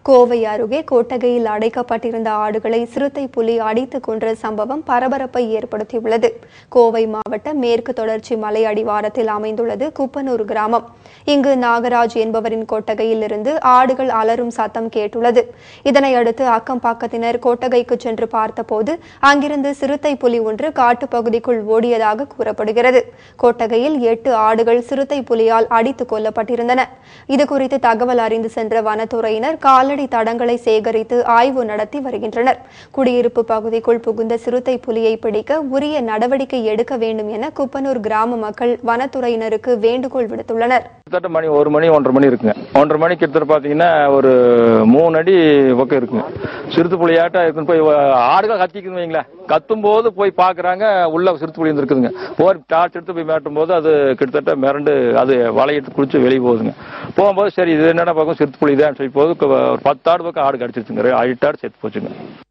கோவை அருகே கொட்டகையில் அடைக்கப்பட்டிருந்த ஆடுகளை சிறுத்தை புலி அடித்துக் கொன்ற சம்பவம் பரபரப்பை ஏற்படுத்தியுள்ளது கோவை மாவட்ட மேற்கு தொடர்ச்சி மலை அடிவாரத்தில் அமைந்துள்ளது குப்பனூர் கிராமம் இங்கு நாகராஜ் என்பவரின் கொட்டகையில் இருந்து ஆடுகள் அலறும் சத்தம் கேட்டுள்ளது இதனையடுத்து அக்கம் பக்கத்தினர் கொட்டகைக்கு சென்று பார்த்தபோது அங்கிருந்து சிறுத்தை புலி ஒன்று காட்டுப்பகுதிக்குள் ஓடியதாக கூறப்படுகிறது கொட்டகையில் எட்டு ஆடுகள் சிறுத்தை புலியால் அடித்துக் கொல்லப்பட்டிருந்தன இதுகுறித்து தகவல் அறிந்து சென்ற வனத்துறையினர் கால்நடை தடங்களை சேகரித்து ஆய்வு நடத்தி வருகின்றனர் குடியிருப்பு பகுதிக்குள் புகுந்த சிறுத்தை புலியை பிடிக்க உரிய நடவடிக்கை எடுக்க வேண்டும் என குப்பனூர் கிராம மக்கள் வனத்துறையினருக்கு வேண்டுகோள் விடுத்துள்ளனர் கிட்டத்தட்ட மணி ஒரு மணி ஒன்றரை மணி இருக்குங்க ஒன்றரை மணி கிட்டத்தட்ட பார்த்தீங்கன்னா ஒரு மூணு அடி பக்கம் இருக்குங்க சிறுத்தை புலியாட்டம் இருக்குன்னு போய் ஆடுகள் கத்திக்குன்னு வைங்களேன் கத்தும் போது போய் பார்க்குறாங்க உள்ள சிறுத்தை புலி இருக்குதுங்க போர் டார்ச் எடுத்து போய் மேட்டும் போது அது கிட்டத்தட்ட மிரண்டு அது வலையெடுத்து குடிச்சு வெளியே போகுதுங்க போகும்போது சரி இது என்னடா பார்க்கும் சிறுத்தை புலி தான் சொல்லி போது ஒரு பத்து ஆடு பக்கம் ஆடு கடிச்சிருச்சுங்க எட்டு ஆடு செத்து போச்சுங்க